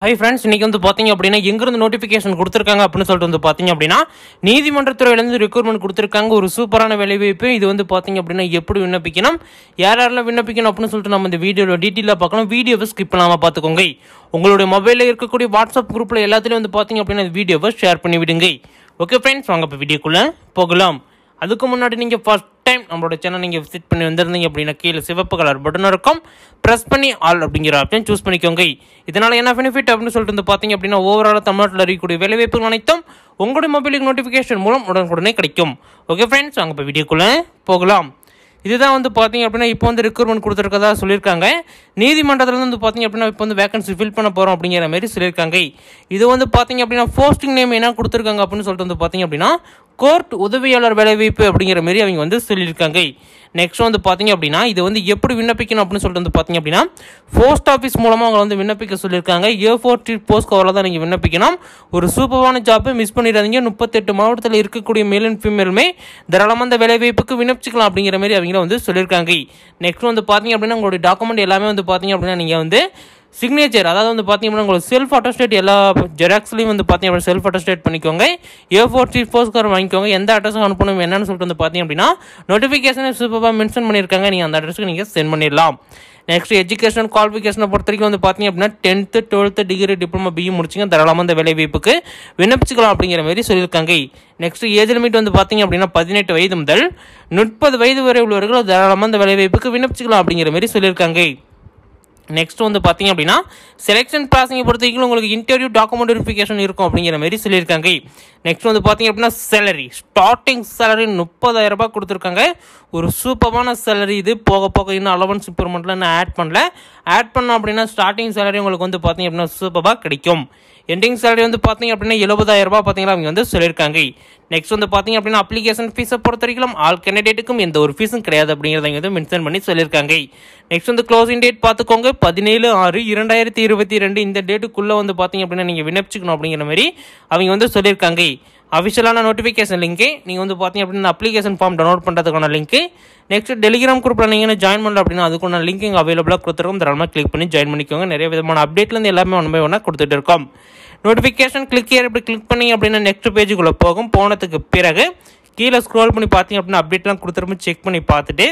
hi friends இன்னைக்கு வந்து பார்த்தீங்க அப்படின்னா எங்கிருந்து நோட்டிஃபிகேஷன் கொடுத்துருக்காங்க அப்படின்னு சொல்லிட்டு வந்து பார்த்தீங்க அப்படின்னா நீதிமன்றத்துறையிலேருந்து ரெக்ரூட்மெண்ட் கொடுத்துருக்காங்க ஒரு சூப்பரான வேலைவாய்ப்பு இது வந்து பார்த்தீங்க அப்படின்னா எப்படி விண்ணப்பிக்கணும் யார் யாரெல்லாம் விண்ணப்பிக்கணும் அப்படின்னு சொல்லிட்டு நம்ம இந்த வீடியோவில் டீட்டெயிலாக பார்க்கலாம் வீடியோவை ஸ்கிப் பண்ணாமல் பார்த்துக்கோங்க உங்களுடைய மொபைலில் இருக்கக்கூடிய வாட்ஸ்அப் குரூப்பில் எல்லாத்துலேயும் வந்து பார்த்தீங்க அப்படின்னா இந்த வீடியோவை ஷேர் பண்ணி விடுங்க ஓகே ஃப்ரெண்ட்ஸ் வாங்க இப்போ வீடியோக்குள்ளே போகலாம் அதுக்கு முன்னாடி நீங்கள் ஃபர்ஸ்ட் டைம் நம்மளோட சேனல் நீங்கள் விசிட் பண்ணி வந்திருந்தீங்க அப்படின்னா கீழே சிவப்பு கலர் பட்டன் இருக்கும் ப்ரெஸ் பண்ணி ஆல் அப்படிங்கிற ஆப்ஷன் சூஸ் பண்ணிக்கோங்க இதனால் என்ன பெனிஃபிட் அப்படின்னு சொல்லிட்டு வந்து பார்த்தீங்க அப்படின்னா ஓவரால் தமிழ்நாட்டில் இருக்கக்கூடிய வேலைவாய்ப்புகள் அனைத்தும் உங்களுடைய மொபைலுக்கு நோட்டிஃபிகேஷன் மூலம் உடனுக்குடனே கிடைக்கும் ஓகே ஃப்ரெண்ட்ஸ் அங்கே இப்போ வீடியோக்குள்ளே போகலாம் இதுதான் வந்து பார்த்தீங்க அப்படின்னா இப்போ வந்து ரெக்ரூட்மெண்ட் கொடுத்துருக்கதா சொல்லியிருக்காங்க நீதிமன்றத்தில் வந்து பார்த்தீங்க அப்படின்னா இப்போ வந்து வேகன்சி ஃபில் பண்ண போகிறோம் அப்படிங்கிற மாதிரி சொல்லியிருக்காங்க இது வந்து பார்த்தீங்க அப்படின்னா போஸ்டிங் நேம் என்ன கொடுத்துருக்காங்க அப்படின்னு சொல்லிட்டு வந்து பார்த்தீங்க அப்படின்னா கோர்ட் உதவியாளர் வேலைவாய்ப்பு அப்படிங்கிற மாதிரி அவங்க வந்து சொல்லியிருக்காங்க நெக்ஸ்ட் வந்து பார்த்தீங்க அப்படின்னா இது வந்து எப்படி விண்ணப்பிக்கணும் அப்படின்னு சொல்லிட்டு வந்து பார்த்தீங்க அப்படின்னா போஸ்ட் ஆஃபீஸ் மூலமாக அவங்க வந்து விண்ணப்பிக்க சொல்லியிருக்காங்க ஏ ஃபோர் போஸ்ட் கவரில் தான் நீங்கள் விண்ணப்பிக்கணும் ஒரு சூப்பரான ஜாப்பை மிஸ் பண்ணிடாதீங்க முப்பத்தெட்டு மாவட்டத்தில் இருக்கக்கூடிய மேல் அண்ட் ஃபீமேலுமே தாராளமாக அந்த வேலைவாய்ப்புக்கு விண்ணப்பிச்சிக்கலாம் அப்படிங்கிற மாதிரி அவங்க வந்து சொல்லியிருக்காங்க நெக்ஸ்ட் வந்து பார்த்தீங்க அப்படின்னா உங்களுடைய டாக்குமெண்ட் எல்லாமே வந்து பார்த்தீங்க அப்படின்னா நீங்கள் வந்து சிக்னேச்சர் அதாவது வந்து பார்த்தீங்க அப்படின்னா உங்களுக்கு செல்ஃப் அட்டஸ்டேட் எல்லா ஜெராக்ஸ்லையும் வந்து பார்த்தீங்க அப்படின்னா செல்ஃப் அட்டஸ்டேட் பண்ணிக்கோங்க A four three post card வாங்கிக்கோங்க எந்த அட்ரஸும் அனுப்பணும் என்னன்னு சொல்லிட்டு வந்து பார்த்தீங்க அப்படின்னா நோட்டிஃபிகேஷனை சூப்பராக மென்ஷன் பண்ணியிருக்காங்க நீங்கள் அந்த அட்ரஸுக்கு நீங்கள் சென்ட் பண்ணிடலாம் நெக்ஸ்ட் எஜுகேஷன் குவாலிஃபிகேஷனை பொறுத்த வரைக்கும் வந்து பார்த்தீங்க அப்படின்னா tenth twelfth degree diploma BE முடிச்சிங்க தாராளமாக அந்த வேலை வாய்ப்புக்கு விண்ணப்பிச்சுக்கலாம் அப்படிங்கிற மாதிரி சொல்லியிருக்காங்க நெக்ஸ்ட் ஏஜ் லிமிட் வந்து பார்த்தீங்க அப்படின்னா பதினெட்டு வயது முதல் முப்பது வயது வரை உள்ளவர்கள் தாராளமாக அந்த வேலை வாய்ப்புக்கு விண்ணப்பிச்சுக்கலாம் அப்படிங்கிற மாதிரி சொல்லியிருக்காங்க நெக்ஸ்ட் வந்து பார்த்தீங்க அப்படின்னா செலெக்ஷன் ப்ராசிங்கை பொறுத்த வரைக்கும் உங்களுக்கு இன்டர்வியூ டாக்குமெண்ட் வெரிஃபிகேஷன் இருக்கும் அப்படிங்கிற மாதிரி சொல்லியிருக்காங்க நெக்ஸ்ட் வந்து பார்த்தீங்க அப்படின்னா சேலரி ஸ்டார்டிங் சேலரி முப்பதாயிரம் ரூபாய் கொடுத்துருக்காங்க ஒரு சூப்பரான சேலரி இது போக போக இன்னும் அலவன்ஸ் இம்ப்ரூவ்மெண்ட்லாம் இன்னும் ஆட் பண்ணல ஆட் பண்ணோம் அப்படின்னா ஸ்டார்டிங் சேலரி உங்களுக்கு வந்து பார்த்தீங்க அப்படின்னா சூப்பராக கிடைக்கும் எண்டிங் சேலரி வந்து பார்த்தீங்க அப்படின்னா எழுபதாயிரம் ரூபாய் பார்த்தீங்கன்னா அவங்க வந்து சொல்லியிருக்காங்க நெக்ஸ்ட் வந்து பார்த்தீங்க அப்படின்னா அப்ளிகேஷன் ஃபீஸை பொறுத்த வரைக்கும் ஆல் கேண்டிடேட்டுக்கும் எந்த ஒரு ஃபீஸும் கிடையாது அப்படிங்கிறத இங்க வந்து மென்ஷன் பண்ணி சொல்லியிருக்காங்க நெக்ஸ்ட் வந்து க்ளோசிங் டேட் பார்த்துக்கோங்க பதினேழு ஆறு இரண்டாயிரத்தி இருபத்தி ரெண்டு இந்த டேட்டுக்குள்ளே வந்து பார்த்தீங்க அப்படின்னா நீங்கள் விண்ணப்பிச்சுக்கணும் அப்படிங்கிற மாதிரி அவங்க வந்து சொல்லியிருக்காங்க அஃபிஷியலான நோட்டிஃபிகேஷன் லிங்க்கு நீங்கள் வந்து பார்த்தீங்க அப்படின்னா அப்ளிகேஷன் ஃபார்ம் டவுன்லோட் பண்ணுறதுக்கான லிங்க்கு நெக்ஸ்ட் டெலிகிராம் குரூப்பில் நீங்கள் ஜாயின் பண்ணல அப்படின்னா அதுக்கான லிங்க் இங்கே அவைலபிளாக கொடுத்துருக்கோம் தாராளமாக கிளிக் பண்ணி ஜாயின் பண்ணிக்கோங்க நிறைய விதமான அப்டேட்லேருந்து எல்லாமே ஒன் பை ஒன்னாக கொடுத்துட்டு இருக்கோம் நோட்டிஃபிகேஷன் கிளிக் ஏர் இப்படி கிளிக் பண்ணி அப்படின்னா நெக்ஸ்ட் பேஜுக்குள்ளே போகும் போனதுக்கு பிறகு கீழே ஸ்க்ரோல் பண்ணி பார்த்தீங்க அப்படின்னா அப்டேட்லாம் கொடுத்துருப்போம் செக் பண்ணி பார்த்துட்டு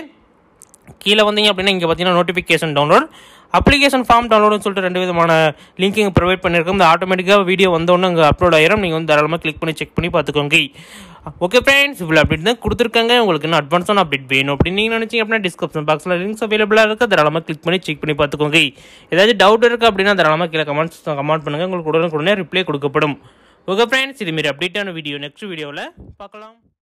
கீழே வந்தீங்க அப்படின்னா இங்கே பார்த்தீங்கன்னா நோட்டிஃபிகேஷன் டவுன்லோட் அப்ளிகேஷன் ஃபார்ம் டவுன்லோடுன்னு சொல்லிட்டு ரெண்டு விதமான லிங்க் இங்கே ப்ரொவைட் பண்ணியிருக்கோம் இந்த ஆட்டோமேட்டிக்காக வீடியோ வந்தோடனே அங்கே அப்லோட் ஆயிரும் நீங்கள் வந்து தாராளமாக கிளிக் பண்ணி செக் பண்ணி பார்த்துக்கோங்க ஓகே ஃப்ரெண்ட்ஸ் இவ்வளோ அப்டேட் தான் கொடுத்துருக்காங்க உங்களுக்கு இன்னும் அட்வான்ஸான அப்டேட் வேணும் அப்படின்னு நீங்கள் நினச்சிங்க அப்படின்னா டிஸ்கிரிப்ஷன் பாக்ஸில் லிங்க்ஸ் அவைலபிளாக இருக்குது தாராளமாக கிளிக் பண்ணி செக் பண்ணி பார்த்துக்கோங்க ஏதாச்சும் டவுட் இருக்குது அப்படின்னா தாராளமாக கீழே கமெண்ட்ஸ் கமெண்ட் பண்ணுங்கள் உங்களுக்கு உடனுக்குடனே ரிப்ளை கொடுக்கப்படும் ஓகே ஃப்ரெண்ட்ஸ் இதுமாரி அப்டேட்டான வீடியோ நெக்ஸ்ட் வீடியோவில் பார்க்கலாம்